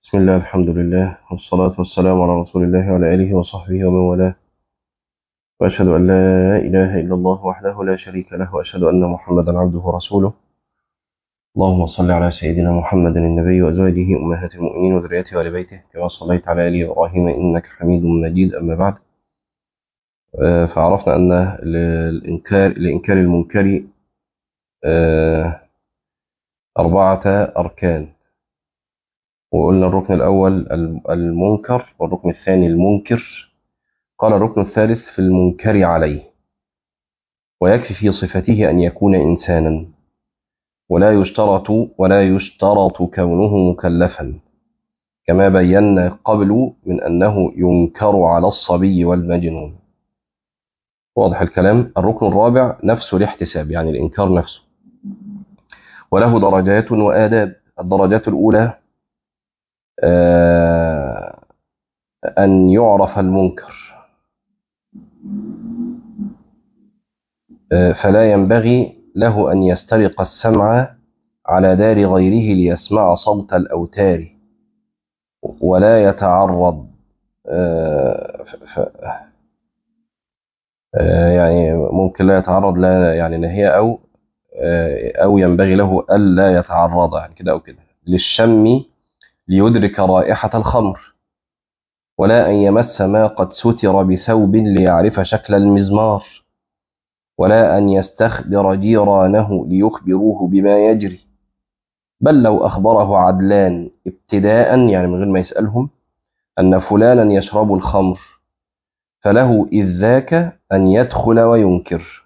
بسم الله الحمد لله والصلاة والسلام على رسول الله وعلى آله وصحبه ومن والاه وأشهد أن لا إله إلا الله وحده لا شريك له وأشهد أن محمدا عبده ورسوله اللهم صل على سيدنا محمد النبي وأزواجه أمهات المؤمنين وذريته وآل بيته كما صليت على آل إبراهيم إنك حميد مجيد أما بعد آه، فعرفنا أن الإنكار لإنكار المنكر آه، أربعة أركان وقلنا الركن الأول المنكر والركن الثاني المنكر قال الركن الثالث في المنكر عليه ويكفي في صفته أن يكون إنسانا ولا يشترط ولا يشترط كونه مكلفا كما بينا قبل من أنه ينكر على الصبي والمجنون واضح الكلام الركن الرابع نفس الاحتساب يعني الإنكار نفسه وله درجات وآداب الدرجات الأولى آه أن يعرف المنكر آه فلا ينبغي له أن يسترق السمع على دار غيره ليسمع صوت الأوتار ولا يتعرض آه ف يعني ممكن لا يتعرض لا يعني نهي أو أو ينبغي له ألا يتعرض يعني كده أو كده للشم ليدرك رائحة الخمر ولا أن يمس ما قد ستر بثوب ليعرف شكل المزمار ولا أن يستخبر جيرانه ليخبروه بما يجري بل لو أخبره عدلان ابتداء يعني من غير ما يسألهم أن فلانا يشرب الخمر فله إذ ذاك أن يدخل وينكر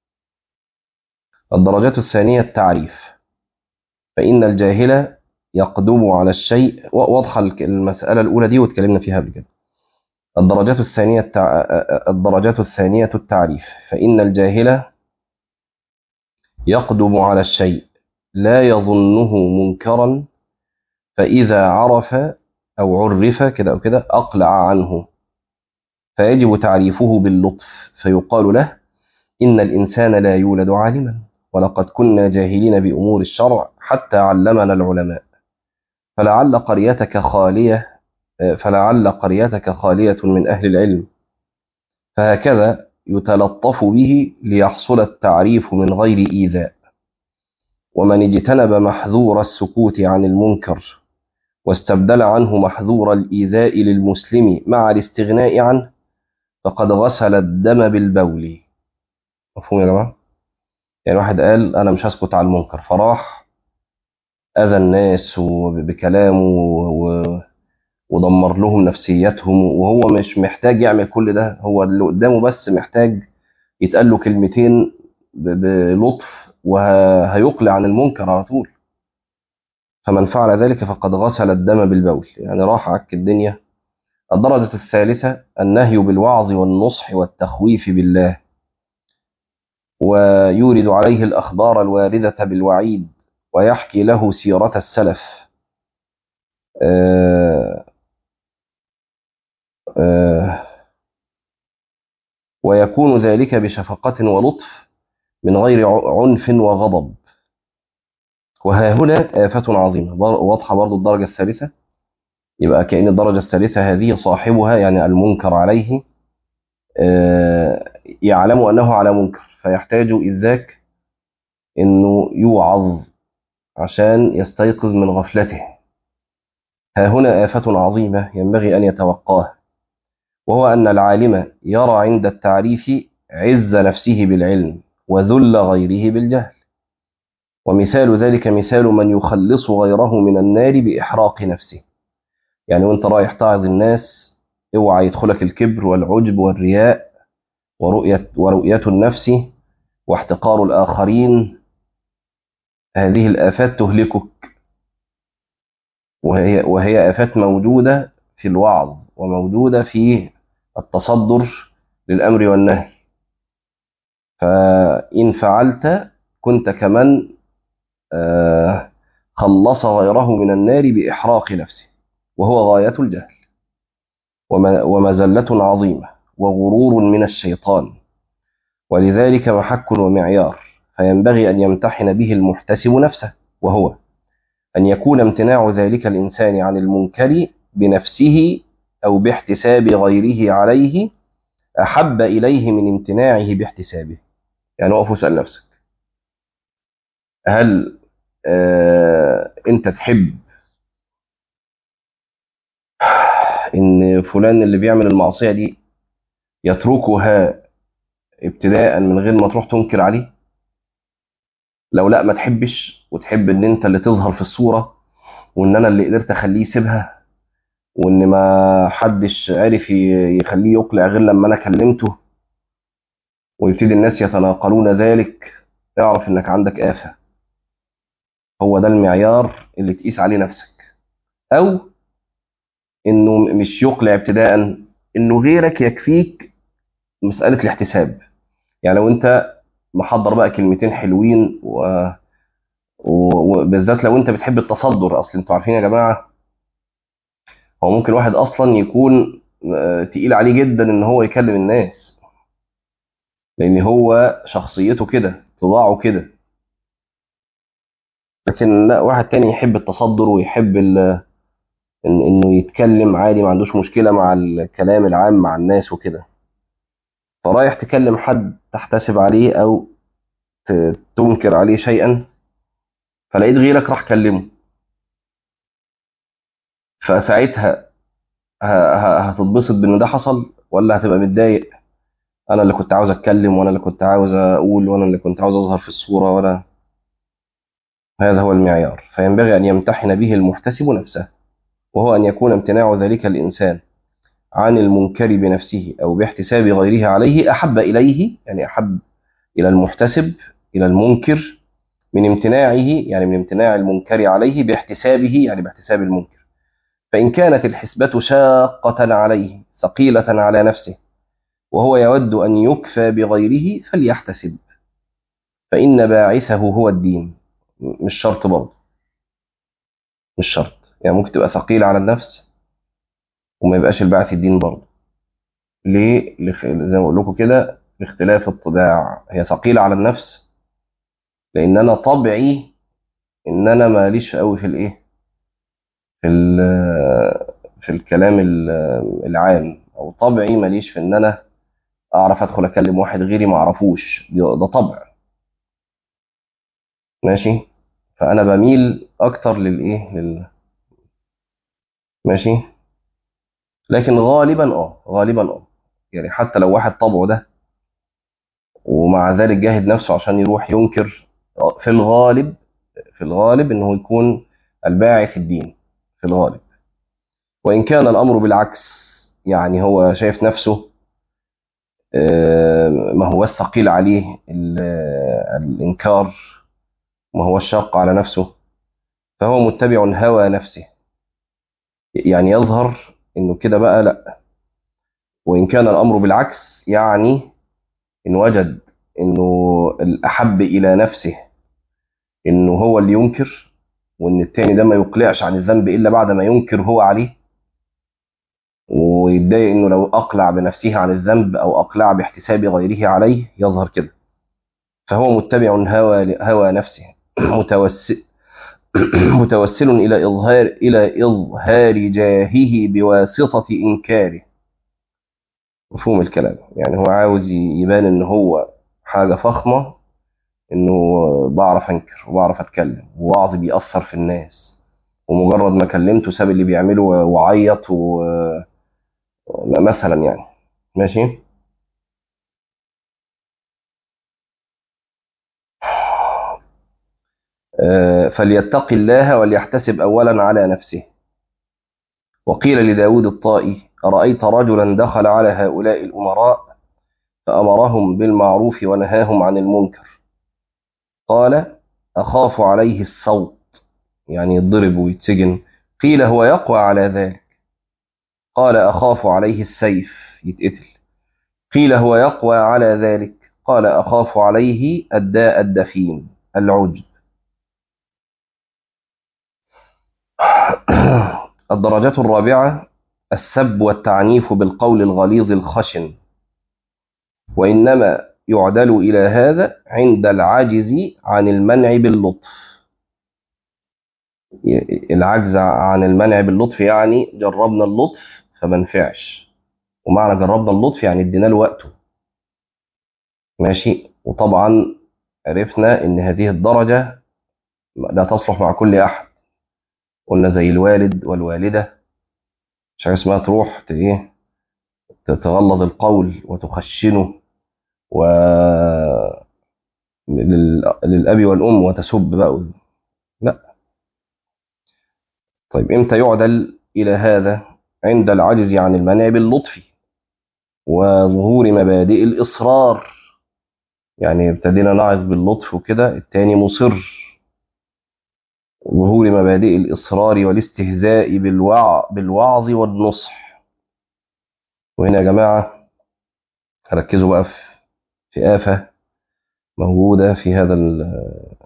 الدرجات الثانية التعريف فإن الجاهل يقدم على الشيء واضحة المسألة الأولى دي واتكلمنا فيها قبل كده الدرجات الثانية التع... الدرجات الثانية التعريف فإن الجاهل يقدم على الشيء لا يظنه منكرا فإذا عرف أو عرف كده أو كده أقلع عنه فيجب تعريفه باللطف فيقال له إن الإنسان لا يولد عالما ولقد كنا جاهلين بأمور الشرع حتى علمنا العلماء فلعل قريتك خالية فلعل قريتك خالية من أهل العلم فهكذا يتلطف به ليحصل التعريف من غير إيذاء ومن اجتنب محذور السكوت عن المنكر واستبدل عنه محذور الإيذاء للمسلم مع الاستغناء عنه فقد غسل الدم بالبول مفهوم يا جماعة؟ يعني واحد قال أنا مش هسكت على المنكر فراح أذى الناس بكلامه و... ودمر لهم نفسيتهم وهو مش محتاج يعمل كل ده هو اللي قدامه بس محتاج يتقال له كلمتين ب... بلطف وهيقلع عن المنكر على طول فمن فعل ذلك فقد غسل الدم بالبول يعني راح عك الدنيا الدرجة الثالثة النهي بالوعظ والنصح والتخويف بالله ويورد عليه الأخبار الواردة بالوعيد ويحكي له سيرة السلف آآ آآ ويكون ذلك بشفقة ولطف من غير عنف وغضب وها هنا آفة عظيمة واضحة برضو الدرجة الثالثة يبقى كأن الدرجة الثالثة هذه صاحبها يعني المنكر عليه يعلم أنه على منكر فيحتاج إذ ذاك أنه يوعظ عشان يستيقظ من غفلته ها هنا آفة عظيمة ينبغي أن يتوقاه وهو أن العالم يرى عند التعريف عز نفسه بالعلم وذل غيره بالجهل ومثال ذلك مثال من يخلص غيره من النار بإحراق نفسه يعني وانت رايح تعظ الناس اوعى يدخلك الكبر والعجب والرياء ورؤية, ورؤية النفس واحتقار الآخرين هذه الآفات تهلكك وهي, وهي آفات موجودة في الوعظ وموجودة في التصدر للأمر والنهي فإن فعلت كنت كمن خلص غيره من النار بإحراق نفسه وهو غاية الجهل ومزلة عظيمة وغرور من الشيطان ولذلك محك ومعيار فينبغي أن يمتحن به المحتسب نفسه وهو أن يكون امتناع ذلك الإنسان عن المنكر بنفسه أو باحتساب غيره عليه أحب إليه من امتناعه باحتسابه يعني وقف واسأل نفسك هل آه أنت تحب إن فلان اللي بيعمل المعصية دي يتركها ابتداء من غير ما تروح تنكر عليه لو لا ما تحبش وتحب ان انت اللي تظهر في الصورة وان انا اللي قدرت اخليه يسيبها وان ما حدش عرف ي- يخليه يقلع غير لما انا كلمته ويبتدي الناس يتناقلون ذلك اعرف انك عندك آفة هو ده المعيار اللي تقيس عليه نفسك او انه م- مش يقلع ابتداء انه غيرك يكفيك مسألة الاحتساب يعني لو انت محضر بقى كلمتين حلوين و... و- وبالذات لو انت بتحب التصدر اصل انتوا عارفين يا جماعه هو ممكن واحد اصلا يكون آه، تقيل عليه جدا ان هو يكلم الناس لان هو شخصيته كده طباعه كده لكن لا واحد تاني يحب التصدر ويحب ال... إن... انه يتكلم عادي ما عندوش مشكله مع الكلام العام مع الناس وكده فرايح تكلم حد تحتسب عليه او ت... تنكر عليه شيئا فلقيت غيرك راح كلمه فساعتها ه- ه- هتتبسط بان ده حصل ولا هتبقى متضايق انا اللي كنت عاوز اتكلم وانا اللي كنت عاوز اقول وانا اللي كنت عاوز اظهر في الصورة وانا هذا هو المعيار فينبغي ان يمتحن به المحتسب نفسه وهو ان يكون امتناع ذلك الانسان عن المنكر بنفسه او باحتساب غيره عليه احب اليه يعني احب الى المحتسب الى المنكر من امتناعه يعني من امتناع المنكر عليه باحتسابه يعني باحتساب المنكر فإن كانت الحسبة شاقة عليه ثقيلة على نفسه وهو يود أن يكفى بغيره فليحتسب فإن باعثه هو الدين م- مش شرط برضه مش شرط يعني ممكن تبقى ثقيلة على النفس وما يبقاش الباعث الدين برضه ليه؟ لخ- زي ما بقول لكم كده لاختلاف الطباع هي ثقيلة على النفس لأن أنا طبعي إن أنا ماليش قوي في الإيه؟ في ال- في الكلام ال- العام أو طبعي ماليش في إن أنا اعرف ادخل اكلم واحد غيري ما اعرفوش ده ده طبع ماشي فانا بميل اكتر للايه لل ماشي لكن غالبا اه غالبا اه يعني حتى لو واحد طبعه ده ومع ذلك جاهد نفسه عشان يروح ينكر آه، في الغالب في الغالب انه يكون الباعث الدين في الغالب وان كان الامر بالعكس يعني هو شايف نفسه آه، ما هو الثقيل عليه ال- الانكار ما هو الشاق على نفسه فهو متبع هوى نفسه يعني يظهر انه كده بقى لا وان كان الامر بالعكس يعني ان وجد انه الاحب الى نفسه انه هو اللي ينكر وان التاني ده ما يقلعش عن الذنب الا بعد ما ينكر هو عليه ويتضايق انه لو اقلع بنفسه عن الذنب او اقلع باحتساب غيره عليه يظهر كده فهو متبع هوى هوى نفسه متوسل متوسل الى اظهار الى اظهار جاهه بواسطه انكاره مفهوم الكلام يعني هو عاوز يبان ان هو حاجة فخمة انه بعرف انكر وبعرف اتكلم ووعظي بيأثر في الناس ومجرد ما كلمته ساب اللي بيعمله وعيط و مثلا يعني ماشي آه، فليتق الله وليحتسب أولا على نفسه وقيل لداود الطائي أرأيت رجلا دخل على هؤلاء الأمراء فأمرهم بالمعروف ونهاهم عن المنكر قال أخاف عليه الصوت يعني يضرب ويتسجن قيل هو يقوى على ذلك قال أخاف عليه السيف يتقتل قيل هو يقوى على ذلك قال أخاف عليه الداء الدفين العجب الدرجة الرابعة السب والتعنيف بالقول الغليظ الخشن وإنما يعدل إلى هذا عند العجز عن المنع باللطف العجز عن المنع باللطف يعني جربنا اللطف فما نفعش ومعنى جربنا اللطف يعني ادينا له وقته ماشي وطبعا عرفنا ان هذه الدرجة لا تصلح مع كل احد قلنا زي الوالد والوالدة مش حاجة اسمها تروح ت- ايه تتغلظ القول وتخشنه و لل- للأب والأم وتسب بقى لا طيب امتى يعدل إلى هذا عند العجز عن المنع باللطف وظهور مبادئ الإصرار يعني ابتدينا نعظ باللطف وكده التاني مصر ظهور مبادئ الإصرار والاستهزاء بالوع بالوعظ والنصح وهنا يا جماعة ركزوا بقى في في آفة موجودة في هذا ال-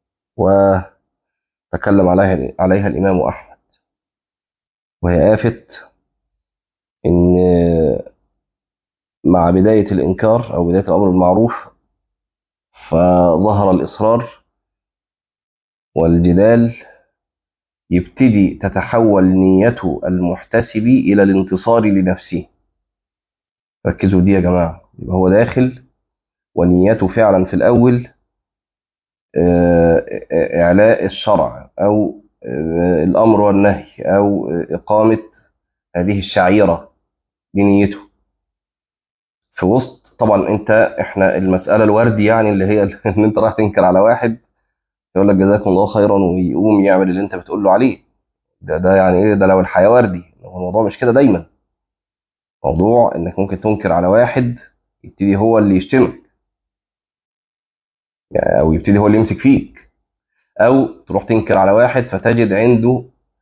وتكلم عليها عليها الإمام أحمد وهي آفة إن مع بداية الإنكار أو بداية الأمر بالمعروف فظهر الإصرار والجدال يبتدي تتحول نيته المحتسب إلى الانتصار لنفسه ركزوا دي يا جماعة يبقى هو داخل ونيته فعلا في الأول آه، إعلاء الشرع أو آه، الأمر والنهي أو آه، إقامة هذه الشعيرة دي نيته في وسط طبعا انت احنا المسألة الوردي يعني اللي هي ان انت رايح تنكر على واحد يقول لك جزاكم الله خيرا ويقوم يعمل اللي انت بتقول له عليه ده ده يعني ايه ده لو الحياة وردي هو الموضوع مش كده دايما موضوع انك ممكن تنكر على واحد يبتدي هو اللي يشتمك يعني او يبتدي هو اللي يمسك فيك او تروح تنكر على واحد فتجد عنده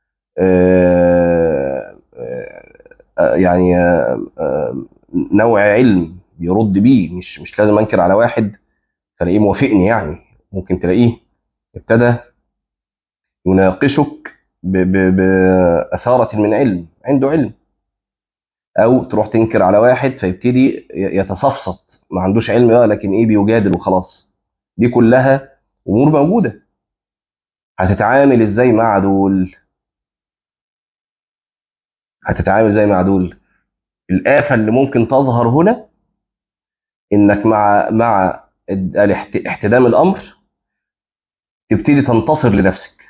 آه، آه، يعني آه، آه، نوع علم بيرد بيه مش مش لازم انكر على واحد تلاقيه موافقني يعني ممكن تلاقيه ابتدى يناقشك ب- ب- بأثارة من علم عنده علم أو تروح تنكر على واحد فيبتدي ي- يتصفصط ما عندوش علم بقى لكن إيه بيجادل وخلاص دي كلها أمور موجودة هتتعامل إزاي مع دول هتتعامل إزاي مع دول الآفة اللي ممكن تظهر هنا إنك مع مع الاحت- احتدام الأمر تبتدي تنتصر لنفسك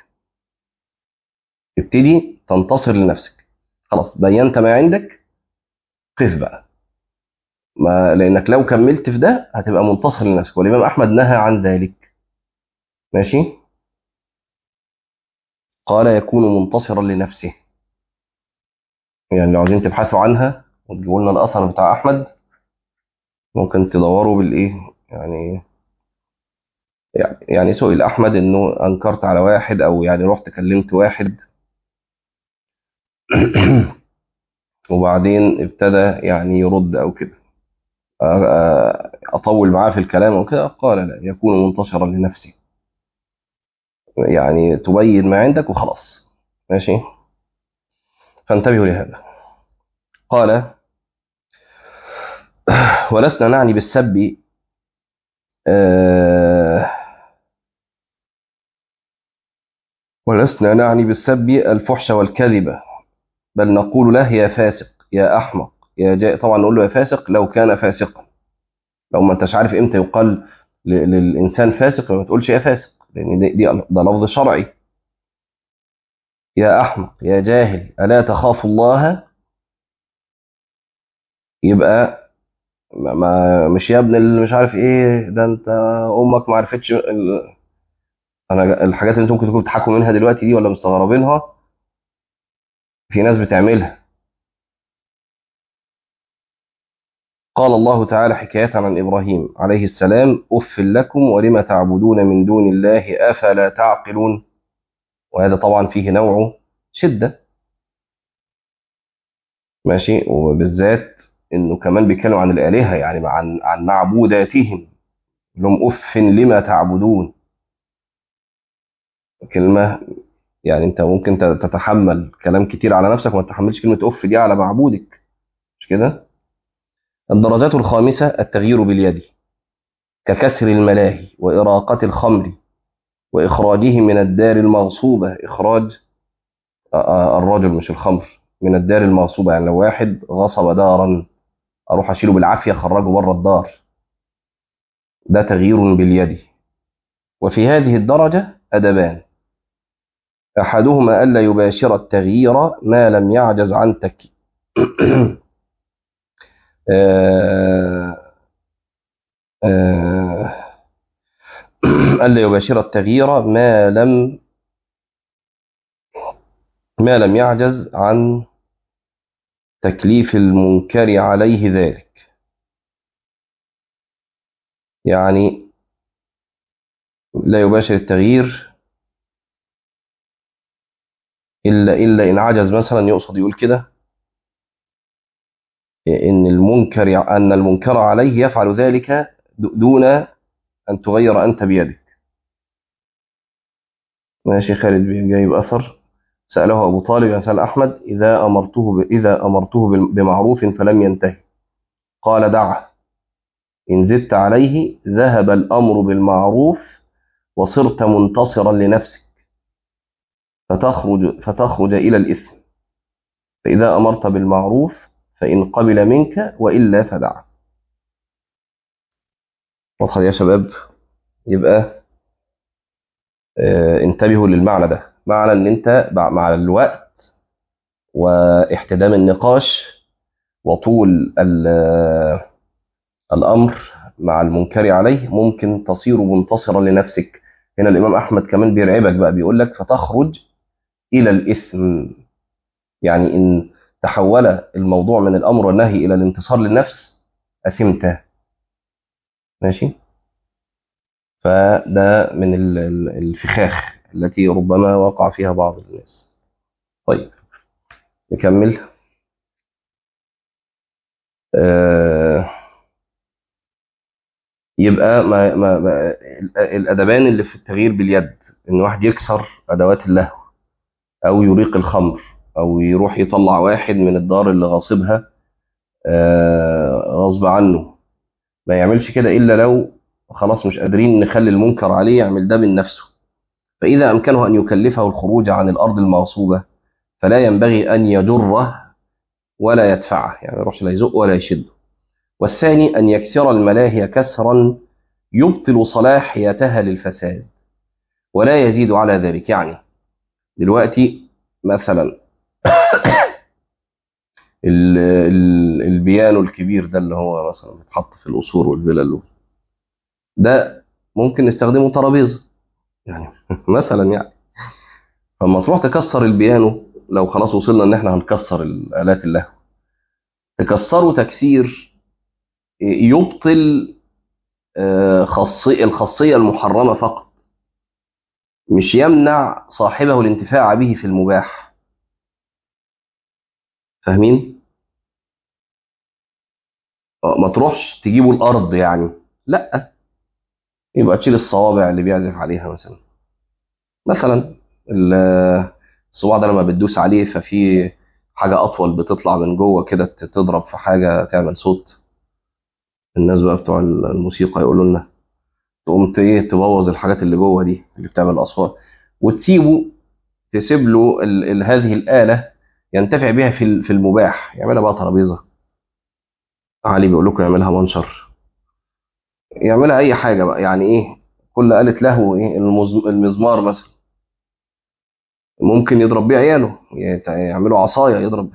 تبتدي تنتصر لنفسك خلاص بينت ما عندك قف بقى ما لانك لو كملت في ده هتبقى منتصر لنفسك والامام احمد نهى عن ذلك ماشي قال يكون منتصرا لنفسه يعني لو عايزين تبحثوا عنها وتجيبوا لنا الاثر بتاع احمد ممكن تدوروا بالايه يعني يعني سئل احمد انه انكرت على واحد او يعني رحت كلمت واحد وبعدين ابتدى يعني يرد او كده اطول معاه في الكلام او كده قال لا يكون منتصرا لنفسه يعني تبين ما عندك وخلاص ماشي فانتبهوا لهذا قال ولسنا نعني بالسب آه ولسنا نعني بالسب الفحش والكذب بل نقول له يا فاسق يا احمق يا جاء طبعا نقول له يا فاسق لو كان فاسقا لو ما انتش عارف امتى يقال ل- للانسان فاسق ما تقولش يا فاسق لان دي, دي ده لفظ شرعي يا احمق يا جاهل الا تخاف الله يبقى ما ما- مش يا ابن اللي مش عارف ايه ده انت امك ما عرفتش ال- انا الحاجات اللي انتم ممكن تكونوا بتضحكوا منها دلوقتي دي ولا مستغربينها في ناس بتعملها قال الله تعالى حكاية عن إبراهيم عليه السلام أف لكم ولم تعبدون من دون الله أفلا تعقلون وهذا طبعا فيه نوع شدة ماشي وبالذات إنه كمان بيتكلم عن الآلهة يعني عن عن معبوداتهم لهم أف لما تعبدون كلمة يعني أنت ممكن تتحمل كلام كتير على نفسك وما تتحملش كلمة أف دي على معبودك مش كده؟ الدرجات الخامسة التغيير باليد ككسر الملاهي وإراقة الخمر وإخراجه من الدار المغصوبة إخراج الرجل مش الخمر من الدار المغصوبة يعني لو واحد غصب دارا أروح أشيله بالعافية خرجه بره الدار ده تغيير باليد وفي هذه الدرجة أدبان أحدهما ألا يباشر التغيير ما لم يعجز عن تك ألا يباشر التغيير ما لم ما لم يعجز عن تكليف المنكر عليه ذلك يعني لا يباشر التغيير إلا إلا إن عجز مثلا يقصد يقول كده إن المنكر أن المنكر عليه يفعل ذلك دون أن تغير أنت بيدك ماشي خالد جايب أثر سأله أبو طالب يسأل أحمد إذا أمرته إذا أمرته بمعروف فلم ينتهي قال دعه إن زدت عليه ذهب الأمر بالمعروف وصرت منتصرا لنفسك فتخرج فتخرج إلى الإثم فإذا أمرت بالمعروف فإن قبل منك وإلا فدعه واضح يا شباب يبقى اه انتبهوا للمعنى ده معنى ان انت مع الوقت واحتدام النقاش وطول الامر مع المنكر عليه ممكن تصير منتصرا لنفسك هنا الامام احمد كمان بيرعبك بقى بيقول لك فتخرج الى الاثم يعني ان تحول الموضوع من الامر والنهي الى الانتصار للنفس اثمت ماشي فده من الفخاخ التي ربما وقع فيها بعض الناس طيب نكمل آه يبقى ما ما ما الادبان اللي في التغيير باليد ان واحد يكسر ادوات اللهو او يريق الخمر او يروح يطلع واحد من الدار اللي غاصبها آه غصب عنه ما يعملش كده الا لو خلاص مش قادرين نخلي المنكر عليه يعمل ده من نفسه فإذا أمكنه أن يكلفه الخروج عن الأرض المغصوبة فلا ينبغي أن يجره ولا يدفعه يعني ما يروحش لا يزق ولا يشده والثاني أن يكسر الملاهي كسرا يبطل صلاحيتها للفساد ولا يزيد على ذلك يعني دلوقتي مثلا البيانو الكبير ده اللي هو مثلا بيتحط في القصور والفلل ده ممكن نستخدمه ترابيزه يعني مثلا يعني فلما تروح تكسر البيانو لو خلاص وصلنا ان احنا هنكسر الالات اللهو تكسره تكسير يبطل خاصية الخاصية المحرمة فقط مش يمنع صاحبه الانتفاع به في المباح فاهمين؟ ما تروحش تجيبوا الأرض يعني لأ يبقى تشيل الصوابع اللي بيعزف عليها مثلا مثلا الصباع ده لما بتدوس عليه ففي حاجة أطول بتطلع من جوه كده تضرب في حاجة تعمل صوت الناس بقى بتوع الموسيقى يقولوا لنا تقوم ايه تبوظ الحاجات اللي جوه دي اللي بتعمل أصوات وتسيبه تسيب له ال ال هذه الآلة ينتفع بها في في المباح يعملها بقى ترابيزة علي بيقول لكم يعملها منشر يعملها اي حاجه بقى يعني ايه كل آلة لهو ايه المزمار مثلا ممكن يضرب بيه عياله يعملوا عصايه يضرب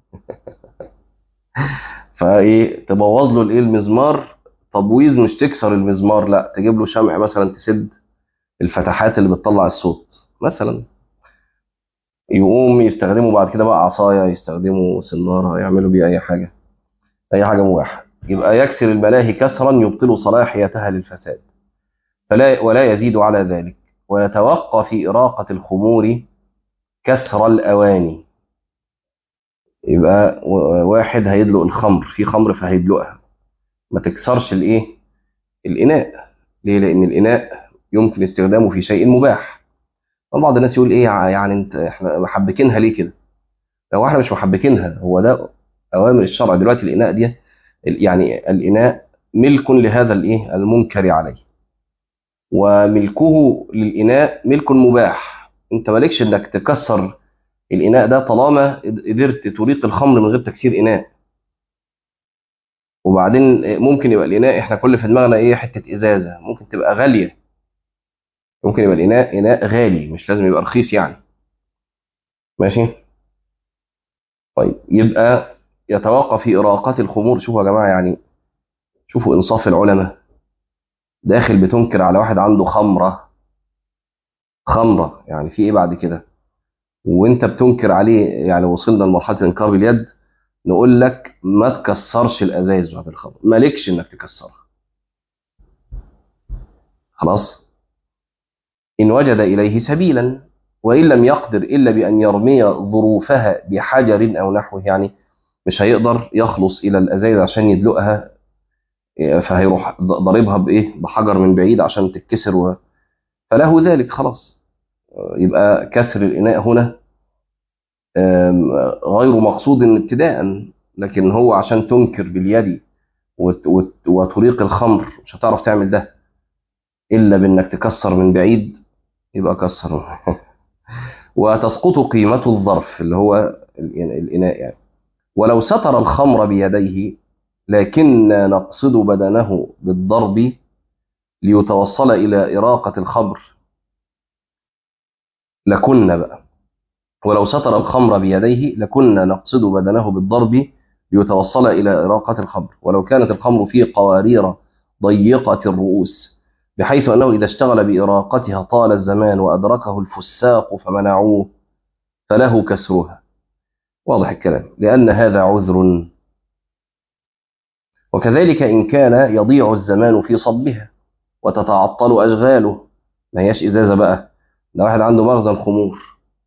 فايه تبوظ له الايه المزمار تبويظ مش تكسر المزمار لا تجيب له شمع مثلا تسد الفتحات اللي بتطلع الصوت مثلا يقوم يستخدموا بعد كده بقى عصايه يستخدموا سناره يعملوا بيه اي حاجه اي حاجه مباحه يبقى يكسر الملاهي كسرا يبطل صلاحيتها للفساد فلا ولا يزيد على ذلك ويتوقى في إراقة الخمور كسر الأواني يبقى واحد هيدلق الخمر في خمر فهيدلقها ما تكسرش الايه الإناء ليه لأن الإناء يمكن استخدامه في شيء مباح بعض الناس يقول ايه يعني انت احنا محبكينها ليه كده لو احنا مش محبكينها هو ده اوامر الشرع دلوقتي الاناء دي يعني الإناء ملك لهذا الإيه المنكر عليه وملكه للإناء ملك مباح أنت مالكش إنك تكسر الإناء ده طالما قدرت تريق الخمر من غير تكسير إناء وبعدين ممكن يبقى الإناء إحنا كل في دماغنا إيه حتة إزازة ممكن تبقى غالية ممكن يبقى الإناء إناء غالي مش لازم يبقى رخيص يعني ماشي طيب يبقى يتوقف في إراقات الخمور شوفوا يا جماعة يعني شوفوا إنصاف العلماء داخل بتنكر على واحد عنده خمرة خمرة يعني في إيه بعد كده وانت بتنكر عليه يعني وصلنا لمرحله الانكار باليد نقول لك ما تكسرش الازايز بعد الخمر مالكش انك تكسرها خلاص ان وجد اليه سبيلا وان لم يقدر الا بان يرمي ظروفها بحجر او نحوه يعني مش هيقدر يخلص الى الازايز عشان يدلقها فهيروح ضاربها بايه بحجر من بعيد عشان تتكسر و... فله ذلك خلاص يبقى كسر الاناء هنا غير مقصود ابتداء لكن هو عشان تنكر باليد وتريق الخمر مش هتعرف تعمل ده الا بانك تكسر من بعيد يبقى كسر وتسقط قيمة الظرف اللي هو الإناء يعني ولو ستر الخمر بيديه لكن نقصد بدنه بالضرب ليتوصل إلى إراقة الخمر لكنا بقى ولو ستر الخمر بيديه لكنا نقصد بدنه بالضرب ليتوصل إلى إراقة الخمر ولو كانت الخمر في قوارير ضيقة الرؤوس بحيث أنه إذا اشتغل بإراقتها طال الزمان وأدركه الفساق فمنعوه فله كسرها واضح الكلام لأن هذا عذر وكذلك إن كان يضيع الزمان في صبها وتتعطل أشغاله ما هياش إزازة بقى ده واحد عنده مخزن خمور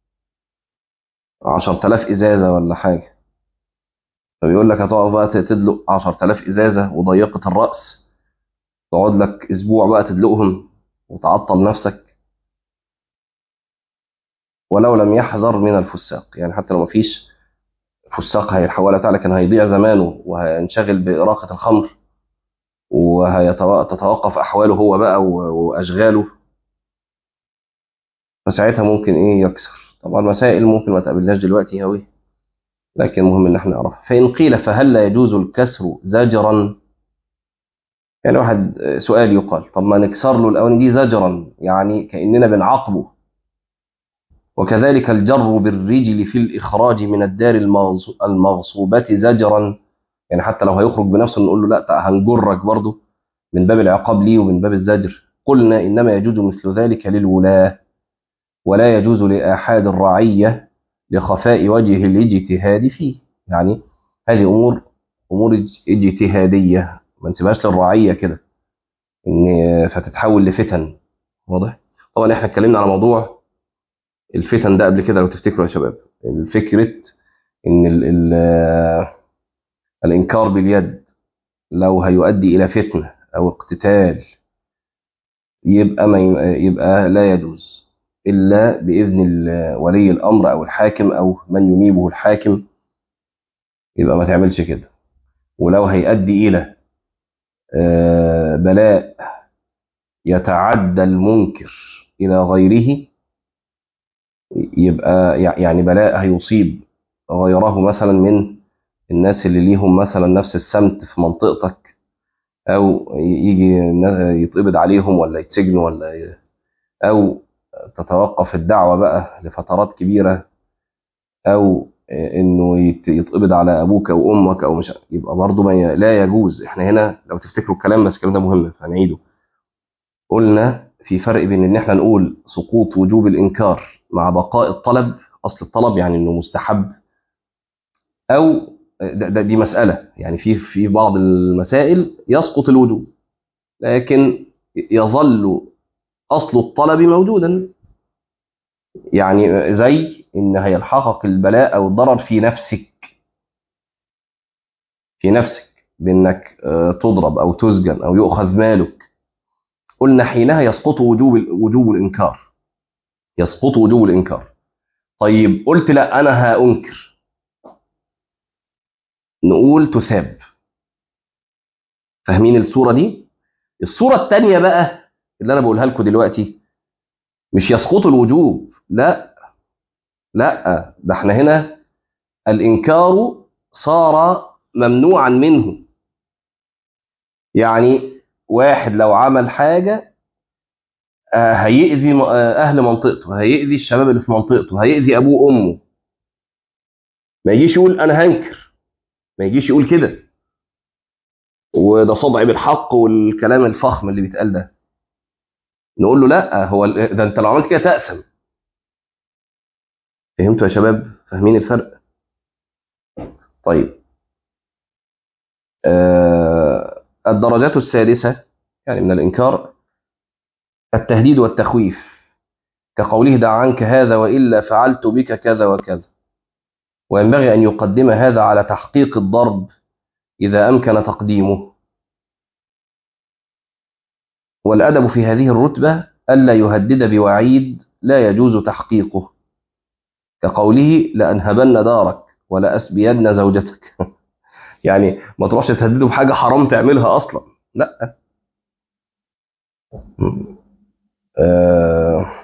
عشر تلاف إزازة ولا حاجة فبيقول لك هتقعد بقى تدلق عشر تلاف إزازة وضيقة الرأس تقعد لك أسبوع بقى تدلقهم وتعطل نفسك ولو لم يحذر من الفساق يعني حتى لو مفيش فساق هيحولها تعالى كان هيضيع زمانه وهينشغل بإراقة الخمر وهتتوقف أحواله هو بقى وأشغاله فساعتها ممكن إيه يكسر طبعا مسائل ممكن ما تقابلناش دلوقتي قوي لكن مهم ان احنا نعرف فان قيل فهل لا يجوز الكسر زجرا يعني واحد سؤال يقال طب ما نكسر له الاولاني دي زجرا يعني كاننا بنعاقبه وكذلك الجر بالرجل في الاخراج من الدار المغصوبه زجرا يعني حتى لو هيخرج بنفسه نقول له لا هنجرك برضه من باب العقاب ليه ومن باب الزجر قلنا انما يجوز مثل ذلك للولاه ولا يجوز لآحاد الرعية لخفاء وجه الاجتهاد فيه يعني هذه أمور أمور اجتهادية ما نسيبهاش للرعية كده إن فتتحول لفتن واضح طبعا احنا اتكلمنا على موضوع الفتن ده قبل كده لو تفتكروا يا شباب الفكرة إن ال ال الإنكار باليد لو هيؤدي إلى فتنة أو اقتتال يبقى ما يبقى لا يجوز إلا بإذن ولي الأمر أو الحاكم أو من ينيبه الحاكم يبقى ما تعملش كده ولو هيؤدي إلى بلاء يتعدى المنكر إلى غيره يبقى يعني بلاء هيصيب غيره مثلا من الناس اللي ليهم مثلا نفس السمت في منطقتك أو يجي يتقبض عليهم ولا يتسجنوا ولا أو تتوقف الدعوة بقى لفترات كبيرة أو إنه يتقبض على أبوك أو أمك أو مش يبقى برضه ما لا يجوز إحنا هنا لو تفتكروا الكلام بس الكلام ده مهم فهنعيده قلنا في فرق بين إن إحنا نقول سقوط وجوب الإنكار مع بقاء الطلب أصل الطلب يعني إنه مستحب أو ده, ده دي مسألة يعني في في بعض المسائل يسقط الوجوب لكن يظل أصل الطلب موجودا يعني زي إن هيلحقك البلاء أو الضرر في نفسك في نفسك بإنك تضرب أو تسجن أو يؤخذ مالك قلنا حينها يسقط وجوب وجوب الإنكار يسقط وجوب الإنكار طيب قلت لا أنا هأنكر نقول تثاب فاهمين الصورة دي الصورة الثانية بقى اللي انا بقولها لكم دلوقتي مش يسقط الوجوب لا لا ده احنا هنا الانكار صار ممنوعا منه يعني واحد لو عمل حاجه آه، هيأذي م- آه، اهل منطقته هيأذي الشباب اللي في منطقته هيأذي ابوه وامه ما يجيش يقول انا هنكر ما يجيش يقول كده وده صدع بالحق والكلام الفخم اللي بيتقال ده نقول له لا هو ال- ده انت لو عملت كده تأثم فهمتوا يا شباب فاهمين الفرق طيب آه الدرجات السادسة يعني من الإنكار التهديد والتخويف كقوله دع عنك هذا وإلا فعلت بك كذا وكذا وينبغي أن يقدم هذا على تحقيق الضرب إذا أمكن تقديمه والأدب في هذه الرتبة ألا يهدد بوعيد لا يجوز تحقيقه كقوله لأنهبن دارك ولا أسبين زوجتك يعني ما تروحش تهدده بحاجة حرام تعملها أصلا لا آه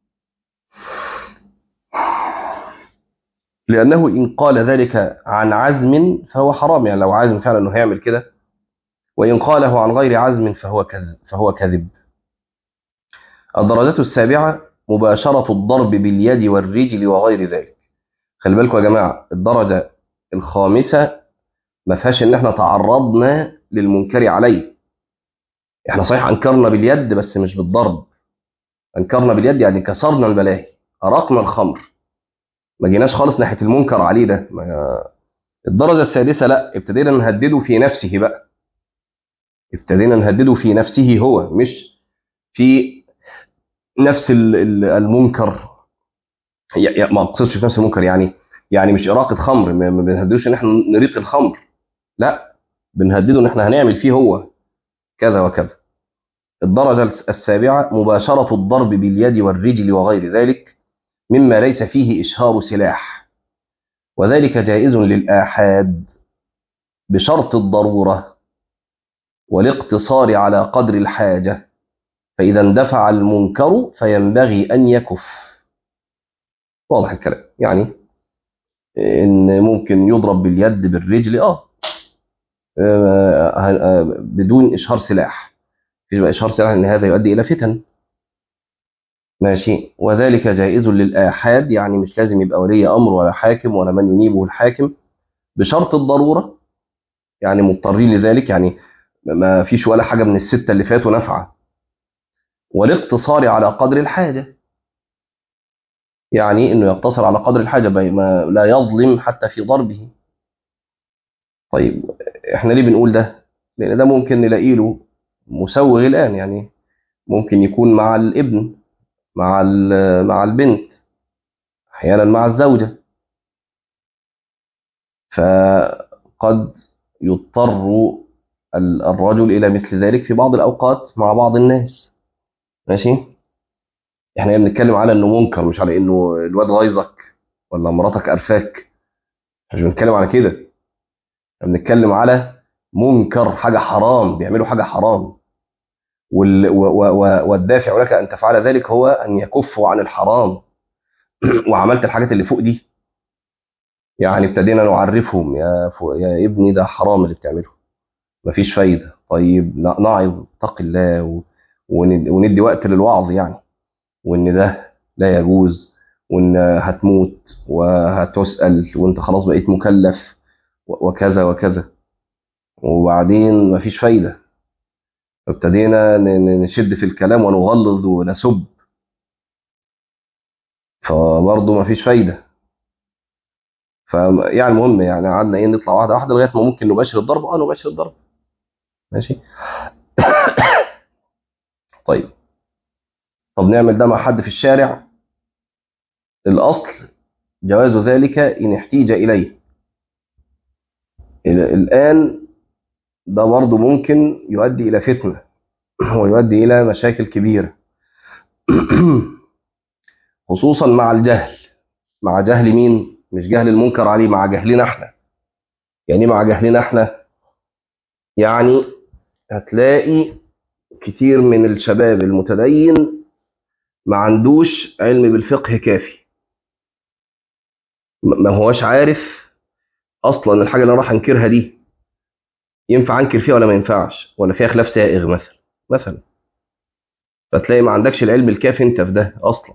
لأنه إن قال ذلك عن عزم فهو حرام يعني لو عازم فعلا أنه هيعمل كده وإن قاله عن غير عزم فهو كذب فهو كذب الدرجات السابعة مباشرة الضرب باليد والرجل وغير ذلك خلي بالكم يا جماعة الدرجة الخامسة ما فيهاش ان احنا تعرضنا للمنكر عليه احنا صحيح انكرنا باليد بس مش بالضرب انكرنا باليد يعني كسرنا الملاهي ارقنا الخمر ما جيناش خالص ناحيه المنكر عليه ده ما الدرجه السادسه لا ابتدينا نهدده في نفسه بقى ابتدينا نهدده في نفسه هو مش في نفس ال- ال- المنكر يا- يا- ما اقصدش في نفس المنكر يعني يعني مش اراقه خمر ما ما بنهددوش ان احنا نريق الخمر لا بنهدده ان احنا هنعمل فيه هو كذا وكذا الدرجة السابعة مباشرة الضرب باليد والرجل وغير ذلك مما ليس فيه إشهار سلاح وذلك جائز للآحاد بشرط الضرورة والاقتصار على قدر الحاجة فإذا اندفع المنكر فينبغي أن يكف واضح الكلام يعني إن ممكن يضرب باليد بالرجل آه آه، آه، بدون إشهار سلاح مفيش بقى إشهار سلاح إن هذا يؤدي إلى فتن ماشي وذلك جائز للآحاد يعني مش لازم يبقى ولي أمر ولا حاكم ولا من ينيبه الحاكم بشرط الضرورة يعني مضطرين لذلك يعني ما فيش ولا حاجة من الستة اللي فاتوا نافعة والاقتصار على قدر الحاجة يعني انه يقتصر على قدر الحاجة بي- ما لا يظلم حتى في ضربه طيب احنا ليه بنقول ده لان ده ممكن نلاقي له مسوغ الان يعني ممكن يكون مع الابن مع ال- مع البنت احيانا مع الزوجة فقد يضطر ال- الرجل الى مثل ذلك في بعض الاوقات مع بعض الناس ماشي احنا بنتكلم على انه منكر مش على انه الواد غيظك ولا مراتك قرفاك مش بنتكلم على كده احنا بنتكلم على منكر حاجه حرام بيعملوا حاجه حرام وال و و و والدافع لك ان تفعل ذلك هو ان يكفوا عن الحرام وعملت الحاجات اللي فوق دي يعني ابتدينا نعرفهم يا فو يا ابني ده حرام اللي بتعمله مفيش فايده طيب ن- نعظ اتق الله و- وند- وندي وقت للوعظ يعني وان ده لا يجوز وان هتموت وهتسأل وانت خلاص بقيت مكلف و- وكذا وكذا وبعدين مفيش فايدة ابتدينا ن- ن- نشد في الكلام ونغلظ ونسب فبرضه مفيش فايدة فيعني المهم يعني قعدنا ايه نطلع واحدة واحدة لغاية ما ممكن نباشر الضرب اه نباشر الضرب ماشي طيب طب نعمل ده مع حد في الشارع الأصل جواز ذلك إن احتيج إليه ال- الآن ده برضه ممكن يؤدي إلى فتنة ويؤدي إلى مشاكل كبيرة خصوصا مع الجهل مع جهل مين؟ مش جهل المنكر عليه مع جهلنا احنا يعني إيه مع جهلنا احنا يعني هتلاقي كتير من الشباب المتدين ما عندوش علم بالفقه كافي ما هوش عارف اصلا الحاجه اللي انا راح انكرها دي ينفع انكر فيها ولا ما ينفعش ولا فيها خلاف سائغ مثلا مثلا فتلاقي ما عندكش العلم الكافي انت في ده اصلا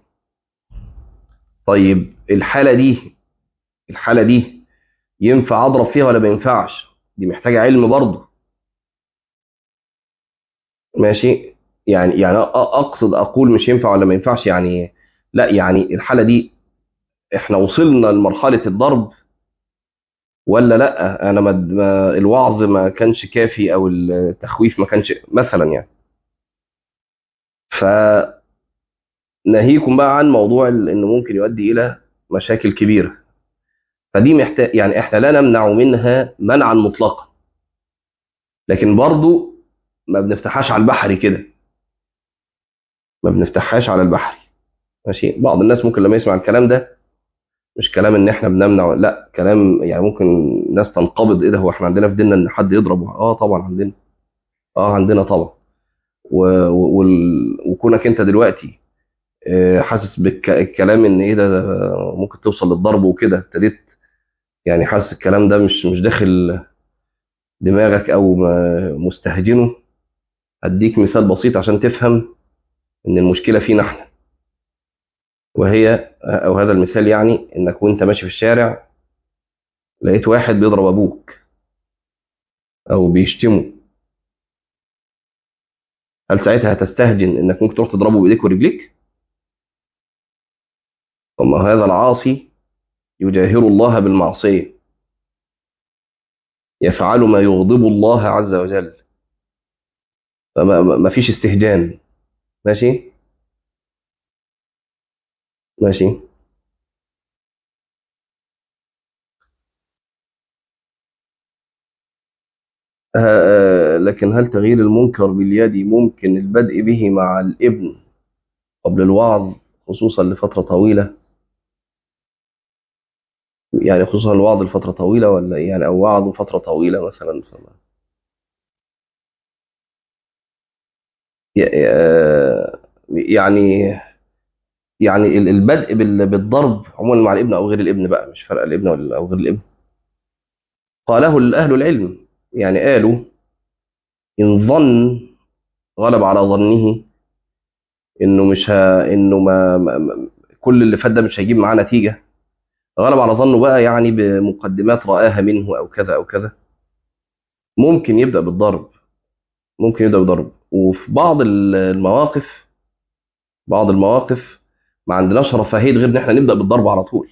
طيب الحاله دي الحاله دي ينفع اضرب فيها ولا ما ينفعش دي محتاجه علم برضه ماشي يعني يعني اقصد اقول مش ينفع ولا ما ينفعش يعني لا يعني الحاله دي احنا وصلنا لمرحله الضرب ولا لا انا ما الوعظ ما كانش كافي او التخويف ما كانش مثلا يعني ف ناهيكم بقى عن موضوع انه ممكن يؤدي الى مشاكل كبيره فدي محتاج يعني احنا لا نمنع منها منعا مطلقا لكن برضو ما بنفتحهاش على البحر كده ما بنفتحهاش على البحر ماشي بعض الناس ممكن لما يسمع الكلام ده مش كلام ان احنا بنمنع لا كلام يعني ممكن ناس تنقبض ايه ده هو احنا عندنا في ديننا ان حد يضرب اه طبعا عندنا اه عندنا طبعا و... و... وكونك انت دلوقتي حاسس بالكلام ان ايه ده, ده ممكن توصل للضرب وكده ابتديت يعني حاسس الكلام ده مش مش داخل دماغك او مستهجنه اديك مثال بسيط عشان تفهم ان المشكله فينا احنا وهي او هذا المثال يعني انك وانت ماشي في الشارع لقيت واحد بيضرب ابوك او بيشتمه هل ساعتها هتستهجن انك ممكن تروح تضربه بايديك ورجليك اما هذا العاصي يجاهر الله بالمعصيه يفعل ما يغضب الله عز وجل فما فيش استهجان ماشي ماشي لكن هل تغيير المنكر باليد ممكن البدء به مع الابن قبل الوعظ خصوصا لفترة طويلة يعني خصوصا الوعظ لفترة طويلة ولا يعني أو وعظ فترة طويلة مثلا فما يعني يعني البدء بالضرب عموما مع الابن او غير الابن بقى مش فرق الابن او غير الابن قاله اهل العلم يعني قالوا ان ظن غلب على ظنه انه مش ها انه ما, ما كل اللي فات ده مش هيجيب معاه نتيجه غلب على ظنه بقى يعني بمقدمات رآها منه او كذا او كذا ممكن يبدأ بالضرب ممكن يبدأ بالضرب وفي بعض المواقف بعض المواقف ما عندناش رفاهيه غير ان احنا نبدا بالضرب على طول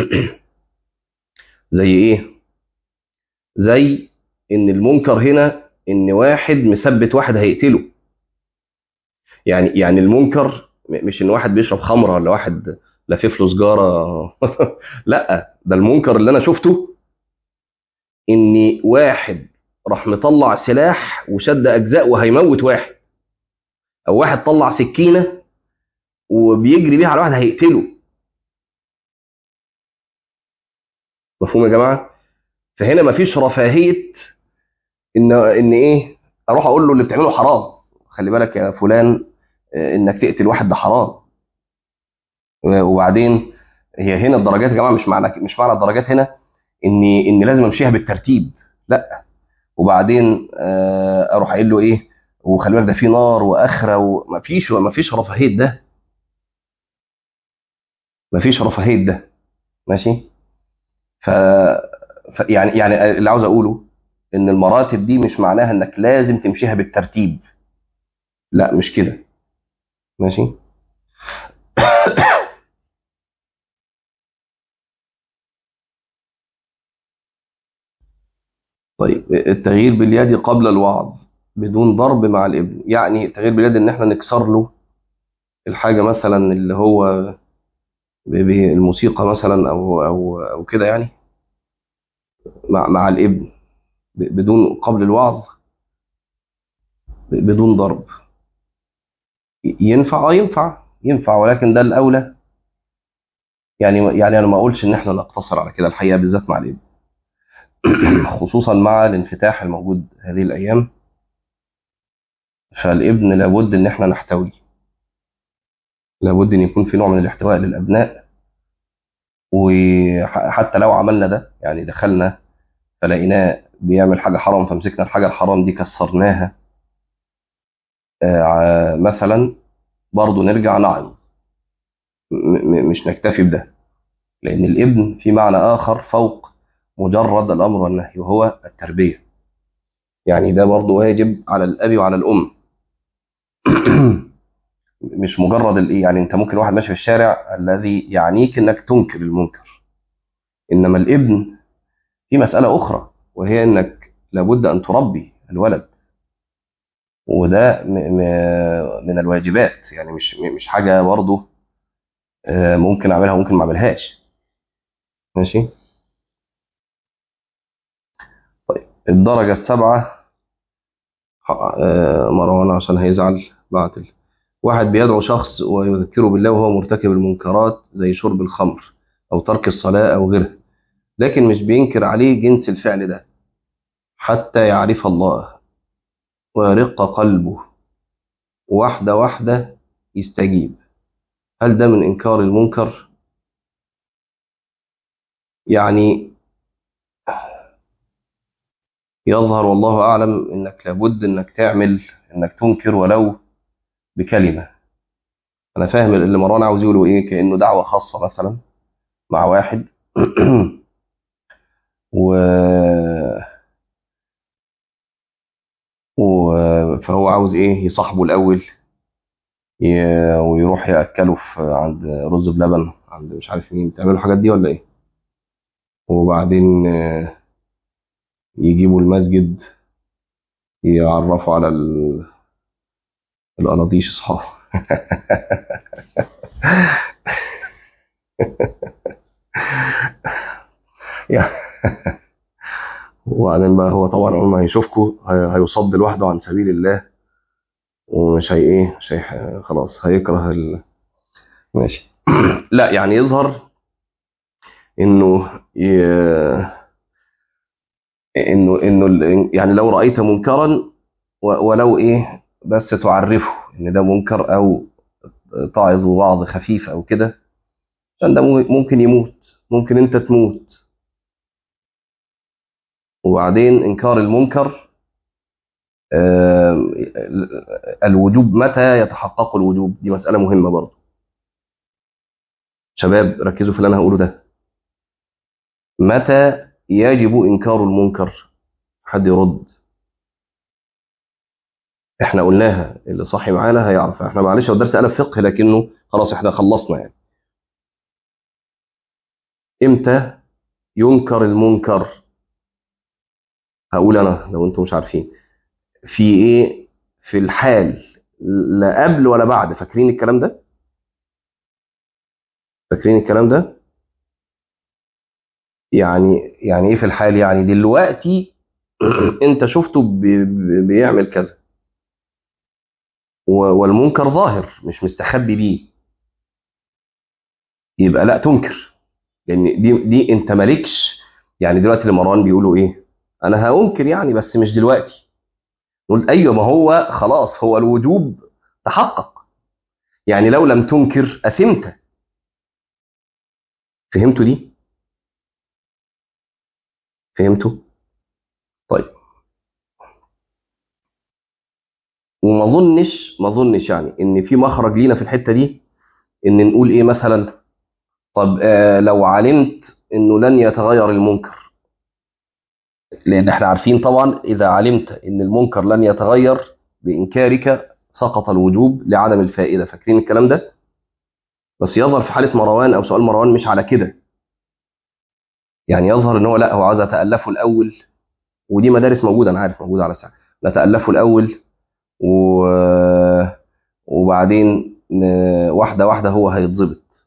زي ايه زي ان المنكر هنا ان واحد مثبت واحد هيقتله يعني يعني المنكر مش ان واحد بيشرب خمره ولا واحد لافف له سجاره لا ده المنكر اللي انا شفته ان واحد راح مطلع سلاح وشد اجزاء وهيموت واحد او واحد طلع سكينه وبيجري بيها على واحد هيقتله مفهوم يا جماعه فهنا مفيش رفاهيه ان ان ايه اروح اقول له اللي بتعمله حرام خلي بالك يا فلان انك تقتل واحد ده حرام وبعدين هي هنا الدرجات يا جماعه مش معنى مش معنى الدرجات هنا ان ان لازم امشيها بالترتيب لا وبعدين اروح قايل له ايه وخلي بالك ده في نار واخره ومفيش مفيش رفاهيه ده مفيش رفاهيه ده ماشي ف... ف يعني يعني اللي عاوز اقوله ان المراتب دي مش معناها انك لازم تمشيها بالترتيب لا مش كده ماشي طيب التغيير باليد قبل الوعظ بدون ضرب مع الابن يعني التغيير باليد ان احنا نكسر له الحاجه مثلا اللي هو الموسيقى مثلا او او او كده يعني مع مع الابن بدون قبل الوعظ بدون ضرب ينفع اه ينفع ينفع ولكن ده الاولى يعني يعني انا ما اقولش ان احنا نقتصر على كده الحقيقه بالذات مع الابن خصوصا مع الانفتاح الموجود هذه الايام فالابن لابد ان احنا نحتوي لابد ان يكون في نوع من الاحتواء للابناء وحتى لو عملنا ده يعني دخلنا فلقيناه بيعمل حاجه حرام فمسكنا الحاجه الحرام دي كسرناها آه، مثلا برضه نرجع نعظ م- م- مش نكتفي بده لان الابن في معنى اخر فوق مجرد الامر والنهي وهو التربيه يعني ده برضه واجب على الاب وعلى الام مش مجرد الايه يعني انت ممكن واحد ماشي في الشارع الذي يعنيك انك تنكر المنكر انما الابن في مساله اخرى وهي انك لابد ان تربي الولد وده م- م- من الواجبات يعني مش مش حاجه برضه آه، ممكن اعملها وممكن ما اعملهاش ماشي الدرجه السابعه آه، مروان عشان هيزعل بعت ال- واحد بيدعو شخص ويذكره بالله وهو مرتكب المنكرات زي شرب الخمر او ترك الصلاه او غيرها لكن مش بينكر عليه جنس الفعل ده حتى يعرف الله ويرق قلبه واحدة واحدة يستجيب هل ده من إنكار المنكر؟ يعني يظهر والله أعلم إنك لابد إنك تعمل إنك تنكر ولو بكلمة أنا فاهم اللي مروان عاوز يقوله إيه كأنه دعوة خاصة مثلا مع واحد و... و... فهو عاوز إيه يصاحبه الأول ي... ويروح يأكله في عند رز بلبن عند مش عارف مين بتعملوا الحاجات دي ولا إيه؟ وبعدين آه، يجيبوا المسجد يعرفوا على ال... القناطيش اصحابه يعني وبعدين بقى هو طبعا اول ما هيشوفكوا هي- هيصد لوحده عن سبيل الله ومش هي ايه مش هي خلاص هيكره ال... ماشي لا يعني يظهر انه ي... انه انه ال- يعني لو رايت منكرا و- ولو ايه بس تعرفه ان ده منكر او تعظ وعظ خفيف او كده عشان ده مو- ممكن يموت ممكن انت تموت وبعدين انكار المنكر آم، الوجوب متى يتحقق الوجوب دي مسألة مهمة برضه شباب ركزوا في اللي انا هقوله ده متى يجب انكار المنكر حد يرد احنا قلناها اللي صاحي معانا هيعرف احنا معلش هو درس قلب فقه لكنه خلاص احنا خلصنا يعني امتى ينكر المنكر هقول انا لو انتم مش عارفين في ايه في الحال لا قبل ولا بعد فاكرين الكلام ده فاكرين الكلام ده يعني يعني ايه في الحال يعني دلوقتي انت شفته بي- بي- بيعمل كذا و- والمنكر ظاهر مش مستخبي بيه يبقى لا تنكر لان دي دي انت مالكش يعني دلوقتي اللي مروان بيقولوا ايه انا هانكر يعني بس مش دلوقتي نقول ايوه ما هو خلاص هو الوجوب تحقق يعني لو لم تنكر اثمت فهمتوا دي فهمتوا طيب وما اظنش ما اظنش يعني ان في مخرج لينا في الحته دي ان نقول ايه مثلا طب آه لو علمت انه لن يتغير المنكر لان احنا عارفين طبعا اذا علمت ان المنكر لن يتغير بانكارك سقط الوجوب لعدم الفائده فاكرين الكلام ده بس يظهر في حاله مروان او سؤال مروان مش على كده يعني يظهر ان هو لا هو عاوز اتالفه الاول ودي مدارس موجوده انا عارف موجوده على الساعه نتالفه الاول و... وبعدين ن... واحده واحده هو هيتظبط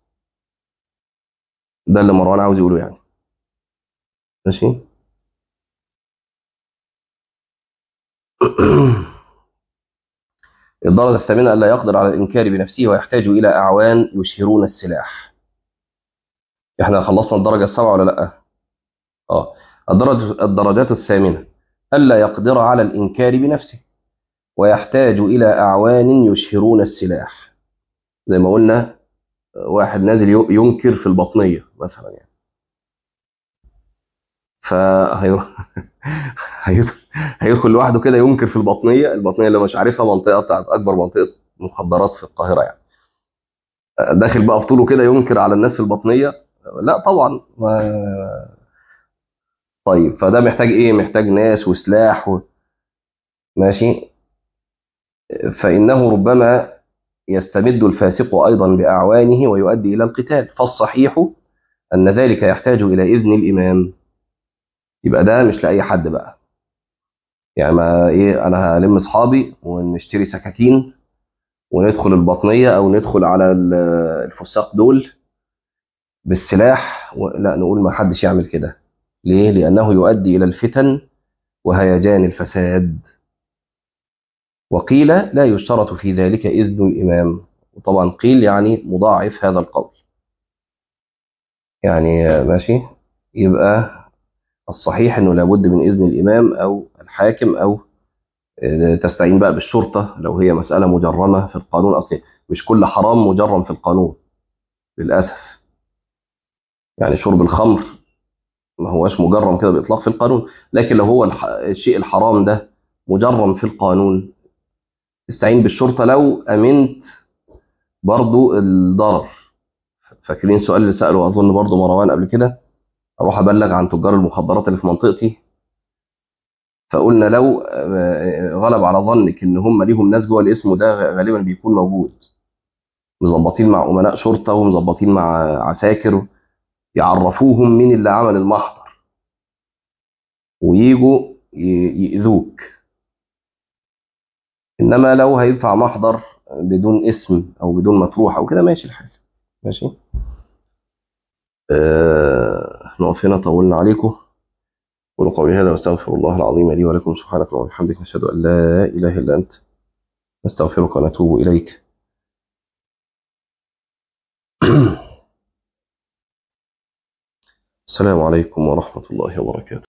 ده اللي مروان عاوز يقوله يعني ماشي الدرجة الثامنة ألا يقدر على الإنكار بنفسه ويحتاج إلى أعوان يشهرون السلاح إحنا خلصنا الدرجة السابعة ولا لأ؟ آه الدرجة الدرجات الثامنة ألا يقدر على الإنكار بنفسه ويحتاج إلى أعوان يشهرون السلاح زي ما قلنا واحد نازل ينكر في البطنية مثلا يعني فهيروح هيدخل لوحده كده ينكر في البطنية البطنية اللي مش عارفها منطقة بتاعت أكبر منطقة مخدرات في القاهرة يعني داخل بقى بطوله كده ينكر على الناس في البطنية لا طبعا ما طيب فده محتاج ايه محتاج ناس وسلاح و... ماشي فإنه ربما يستمد الفاسق أيضا بأعوانه ويؤدي إلى القتال فالصحيح أن ذلك يحتاج إلى إذن الإمام يبقى ده مش لأي حد بقى يعني ما إيه أنا هلم أصحابي ونشتري سكاكين وندخل البطنية أو ندخل على الفساق دول بالسلاح لا نقول ما حدش يعمل كده ليه؟ لأنه يؤدي إلى الفتن وهيجان الفساد وقيل لا يشترط في ذلك إذن الإمام وطبعا قيل يعني مضاعف هذا القول يعني ماشي يبقى الصحيح أنه لابد من إذن الإمام أو الحاكم أو تستعين بقى بالشرطة لو هي مسألة مجرمة في القانون أصلا مش كل حرام مجرم في القانون للأسف يعني شرب الخمر ما هوش مجرم كده بإطلاق في القانون لكن لو هو الشيء الحرام ده مجرم في القانون تستعين بالشرطة لو أمنت برضو الضرر فاكرين السؤال اللي سأله أظن برضو مروان قبل كده أروح أبلغ عن تجار المخدرات اللي في منطقتي فقلنا لو غلب على ظنك ان هم ليهم ناس جوه الاسم وده غالبا بيكون موجود مظبطين مع امناء شرطه ومظبطين مع عساكر يعرفوهم مين اللي عمل المحضر ويجوا يأذوك انما لو هيدفع محضر بدون اسم او بدون مطروح او كده ماشي الحال ماشي آه نقف هنا طولنا عليكم قولوا قولي هذا واستغفر الله العظيم لي ولكم سبحانك اللهم وبحمدك نشهد ان لا اله الا انت نستغفرك ونتوب اليك السلام عليكم ورحمه الله وبركاته